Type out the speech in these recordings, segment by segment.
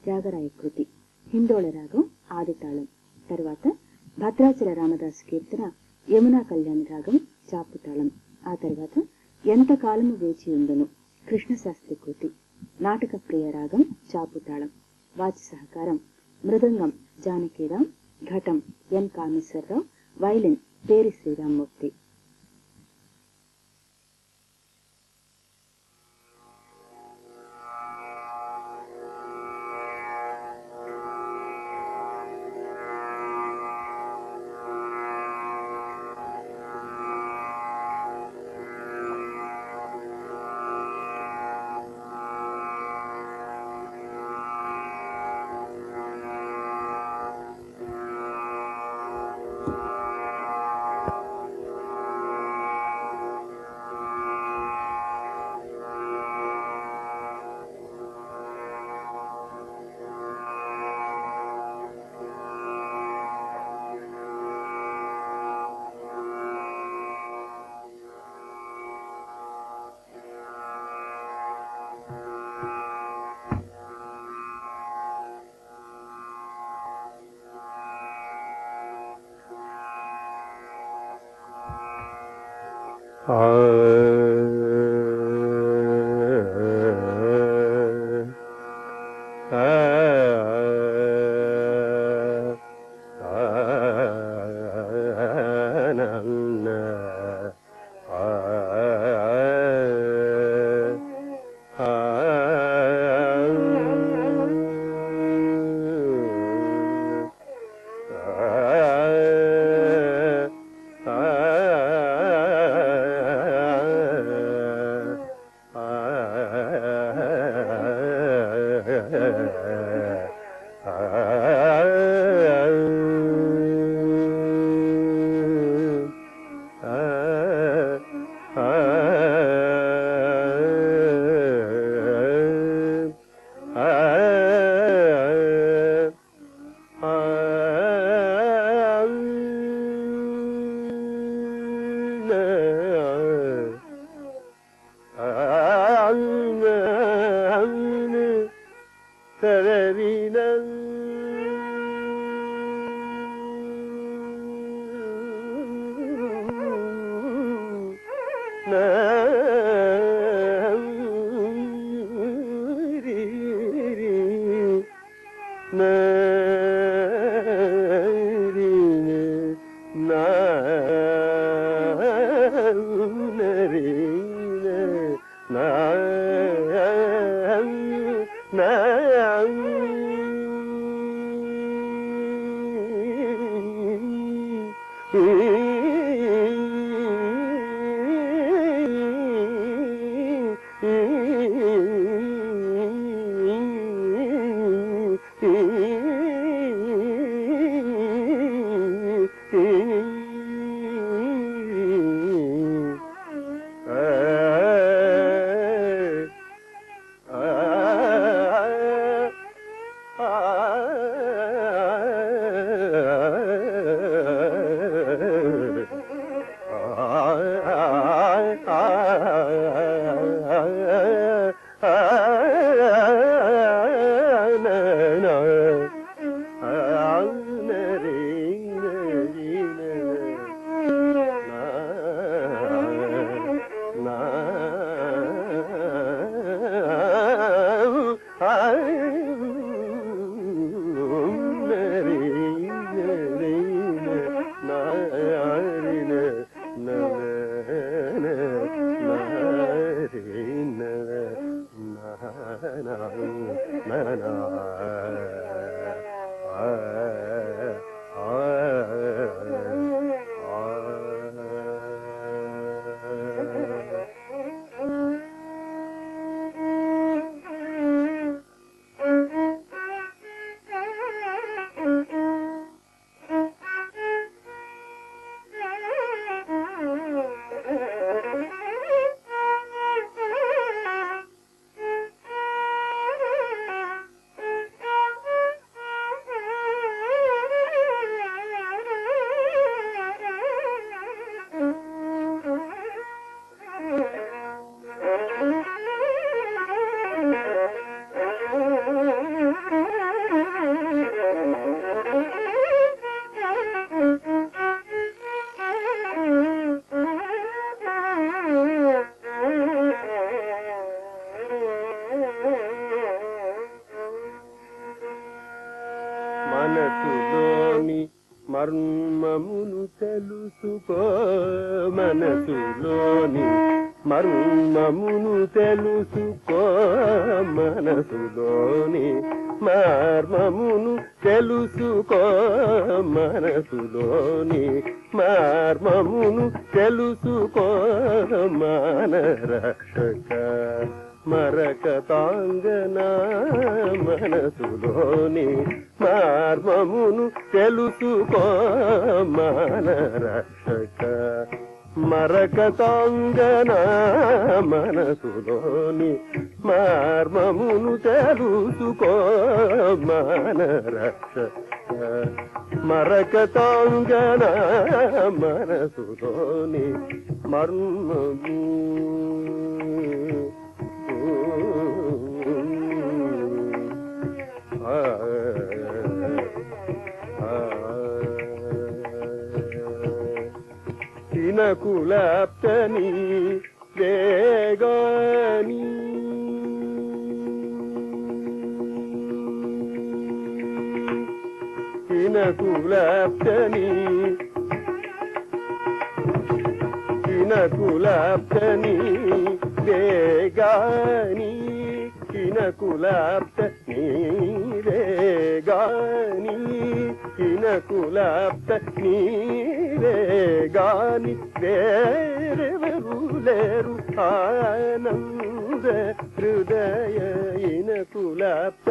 త్యాగరాయ కృతి హిందోళ రాగం ఆదితాళం తర్వాత భద్రాచల రామదాసు కీర్తన యమునా కళ్యాణ రాగం చాపుతాళం ఆ తర్వాత ఎంతకాలము వేచి ఉండును కృష్ణశాస్త్రి కృతి నాటక ప్రియ రాగం చాపుతాళం వాచి సహకారం మృదంగం జానకీరాం ఘటం ఎన్ కామేశ్వరరావు వైలిన్ పేరి శ్రీరామ్మూర్తి మర్మమును తెలుసుకో మనసులోని మర్మమును తెలుసుకో మనసులోని మర్మమును తెలుసుకో మనసులోని మర్మమును తెలుసుకో మన రక్షక మరక తాంగన మనసులోని మార్మమును తెలుసుకో మన రక్షక మరక తాంగన మనసులోని మార్మమును తెలుసుకో మన రక్షక మరక తాంగన మనసులోని మర్మము తినకులప్తని వేగాని తినకులప్తని కినకులాప్తని వేగాని కినకులాప్త నీవేగాని కినకులాప్త నీవేగాని వేరెవరు లేరు ఆనంద హృదయ ఇనకులాప్త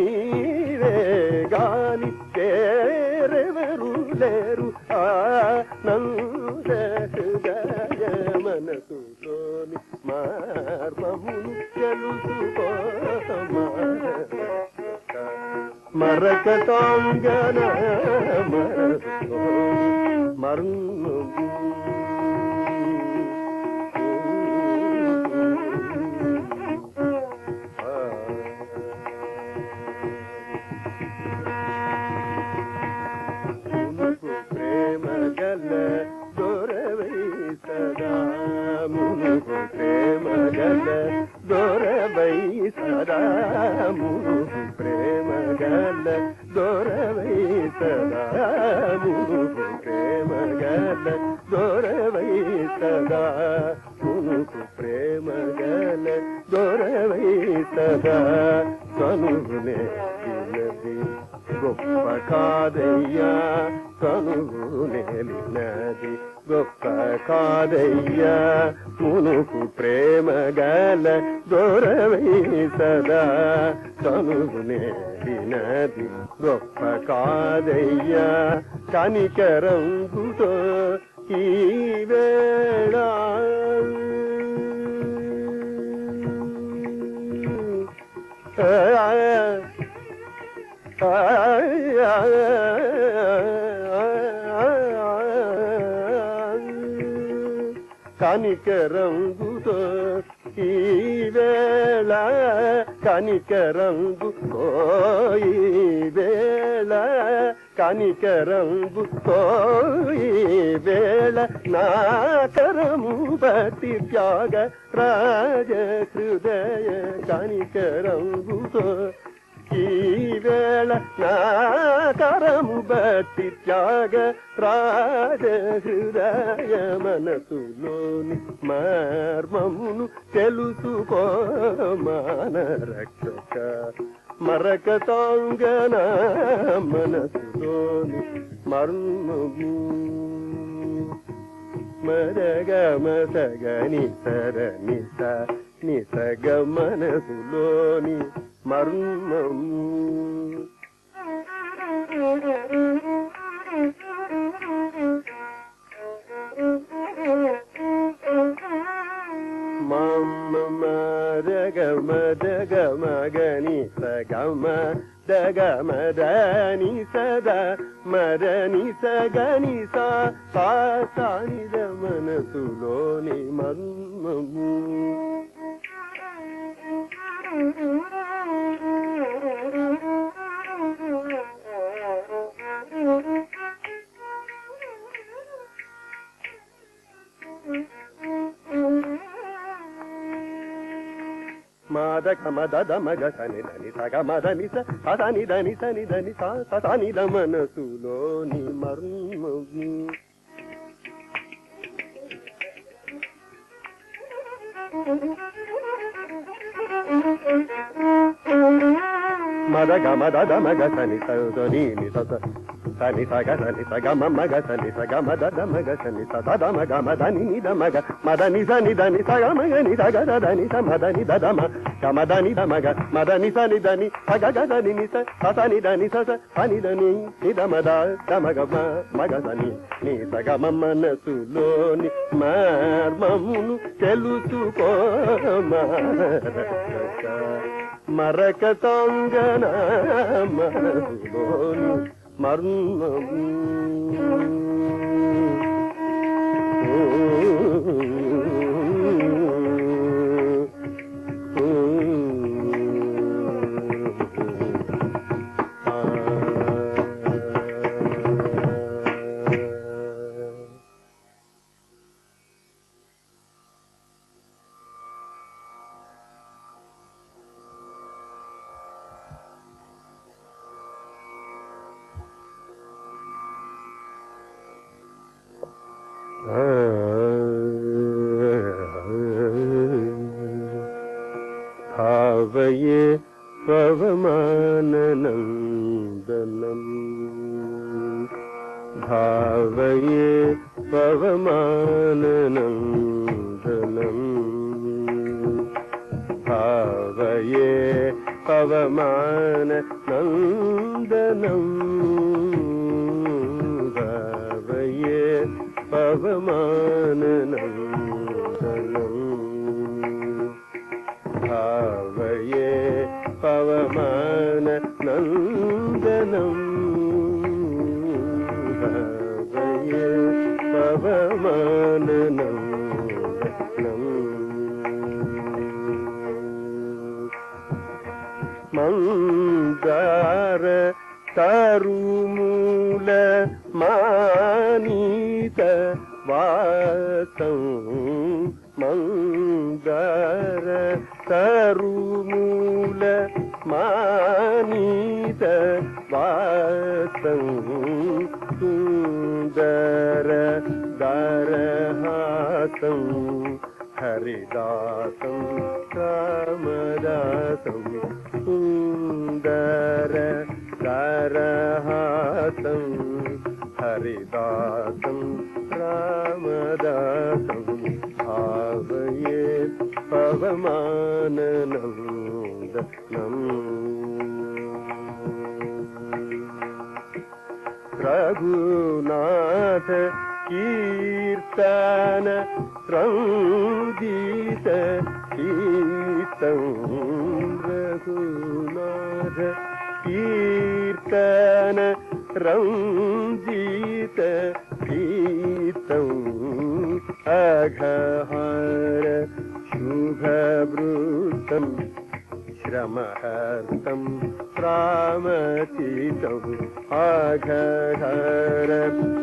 నీవేగాని వేరెవరు లేరు ఆనంద హృదయ మనసులోని మార్మమును తెలుసుకో మరక తాంగన మర్మము మునుకు ప్రేమ గల దొరవై సదా మునుకు ప్రేమ గల దొరవై సదా మునుకు ప్రేమ గల దొరవై సదా మునుకు ప్రేమ గల దొరవై సదా మునుకు ప్రేమ గల దొరవై సదా కనుగునే వినది గొప్ప కాదయ్యా కనుగు నేలినది గొప్ప కాదయ్యా మునుకు ప్రేమ గల దొరవై సదా కనుగు నేలినది గొప్ప కాదయ్యా కనికరంగుతో ఈ వేళ కనికరంగుతో ఈ వేళ కనికరంగుతో ఈ వేళ కనికరంగుతో ఈ వేళ నా కరము బతి త్యాగ రాజ హృదయ కనికరంగుతో ఈ వేళ నా కరము బట్టి త్యాగ రాజ హృదయ మనసులోని మర్మమును తెలుసుకో మాన రక్షక మరక తాంగన మనసులోని మర్మము మరగ మసగ నిసర నిస నిసగ మనసులోని మర్మము మమ్మ మరగ మదగ మగని సగమ దగ మదని సద మదని సగని సా సానిద మనసులోని మర్మము మాద గమ దద మగ సని దని సగ మద ని స సని దని సని దని స సని ద మనసులోని మర్మము మద గమ దద మగ సని సని ని స స సని సగ సని సగ మ మగ సని సగ మ దద మగ సని స దద మగ మద ని ని ద మగ మద ని స ని ద ని సగ మగ ని సగ దద ని స మద ని దద మ గ మద ని ద మగ మద ని స ని ద ని సగ గ ద ని ని స స స ని ద ని స స స ని ద ని ని ద మ ద ద మగ మ మగ స ని ని సగ మ మనసులోని మర్మమును తెలుసుకో మరక మరక తాంగన మనసులోని మర్మము భావయే పవమాననందనం భావయే పవమాననందనం భావయే పవమాన నందనం భావయే పవమాననందనం భావయే పవమాన నందనం భావయే పవమాన నందనం మందార తరుమూల మానీత వాసం మందార తరుమూల మానీత వాసం సుందర దరహాసం హరిదాసం రామదాసం సుందర దరహాసం హరిదాసం రామదాసం భావయే పవమాననందనం రఘునాథ కీర్తన సంగీత గీతం రఘునాథ కీర్తన రంజిత గీతం అఘహార శుభవృతం శ్రమహర్తం ప్రామచితం ఆఘహర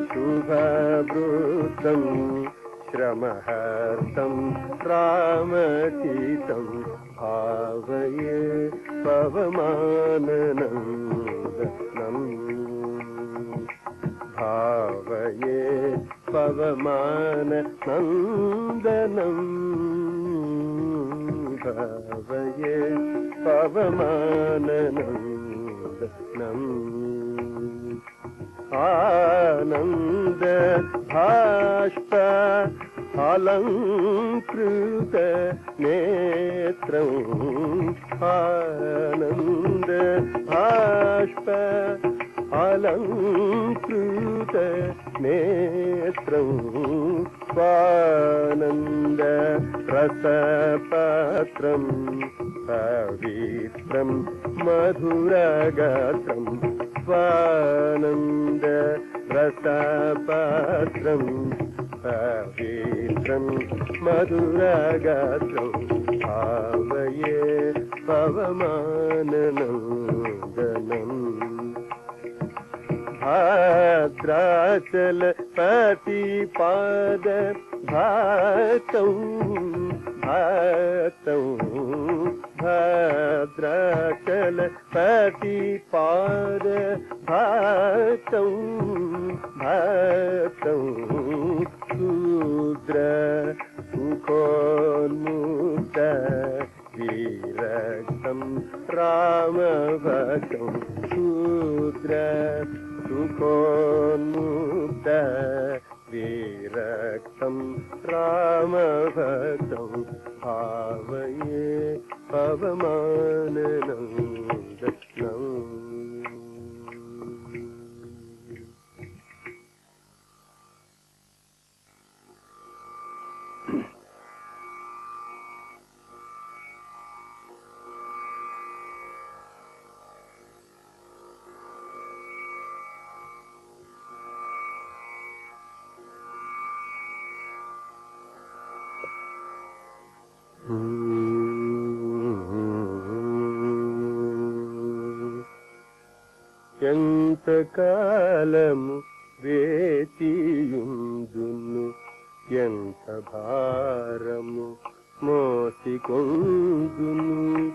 శుభవృతం శ్రమహర్తం ప్రామచితం భావయే పవమాననందనం భావయే పవమాన నందనం భావయే పవమాననందనం ఆనంద భాష్ప అలంకృత నేత్రం ఆనంద భాష్ప అలంకృత నేత్రం స్వానంద రసపాత్రం పవిత్రం మధురగాత్రం స్వానంద రసపాత్రం పవిత్రం మధురగాత్రం భావయే పవమాననందనం భద్రాచల పతిపాద భాతం భాతం భద్రాచల పతిపాద భక్తం భక్తం శూద్ర సుఖోన్ముక్త విరక్తం రామభక్తం శూద్ర సుఖోన్ముక్త విరక్తం రామభక్తం భావయే పవమానందం ఎంతకాలము వేచియుందును ఎంత భారము మోసికొందును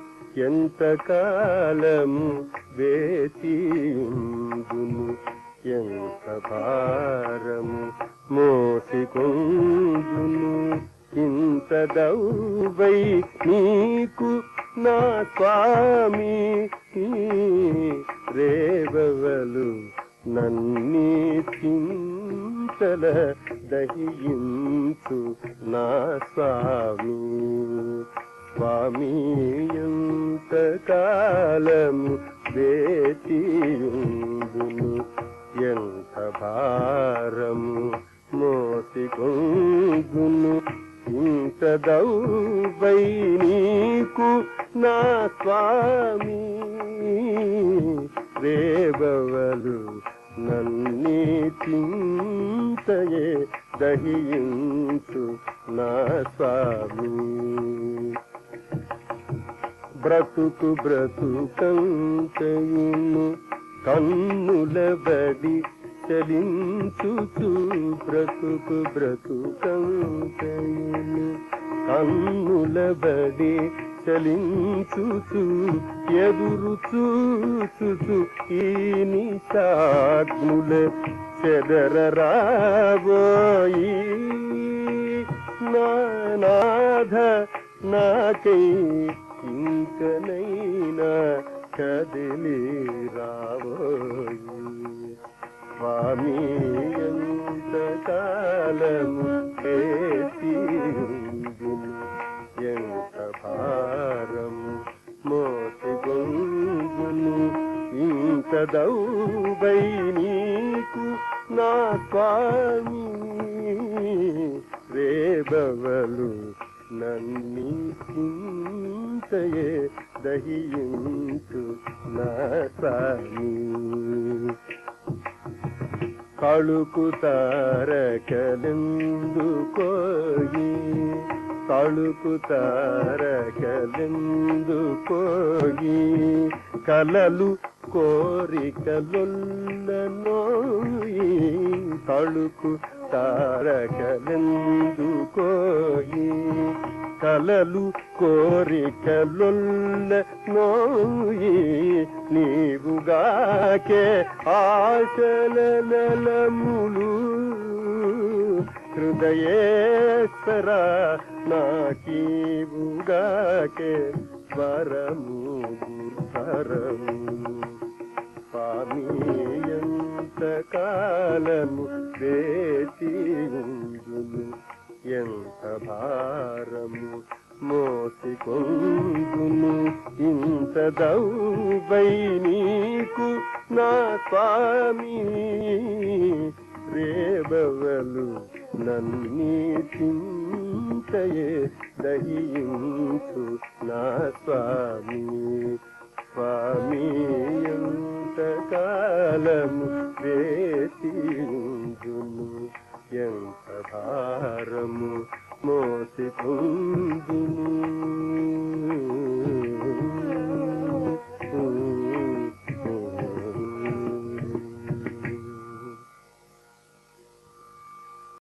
ఎంతకాలము వేచియుందును ఎంత భారము మోసికొందును ఇంత దౌవై నీకు నా స్వామి రేవవలు నన్నీ చింతల దహించు నా స్వామి స్వామి ఎంత కాలము వేచియుందును ఎంత భారము మోసికొందును ఇంత దౌవై నీకు నా స్వామి రేబవలు నన్నీ చింతయే దహించు నా స్వామి బ్రతుకు బ్రతుకంతయును కన్నుల బడి చలించుచు బ్రతుకు బ్రతుకంతయును కన్నుల బడి చలించుచు ఎదురు చూచుచు ఈ నిశాగ్నుల చెదర రాబోయి నానాథ నాకై ఇంకనైనా కదిలి రాబోయి స్వామి ఎంత కాలము చేసియుందును ఎంత భారము మోసిగొందును ఇంత దౌబై నీకు నా స్వామి రేబవలు నన్ని చింతయే దహించు నా స్వామి కళుకు తారకలెందుకోయి కళుకు తారకలెందుకోయి కలలు కోరికలొల్లనోయి తళుకు తారకలెందుకోయి కలలు కోరికలొల్ల నోయి నీవుగాకే ఆశల నలములు హృదయేశ్వర నాకీవుగాకే స్వరము గుర్ధరము స్వామి ఎంత కాలము వేచియుందును ఎంత భారము మోసికొందును ఇంత దౌవై నీకు నా స్వామి రేబవలు నన్నీ చింతయే దహించు నా స్వామి స్వామి ఎంత కాలము వేసియుందును ఎంత భారము మోసికుందును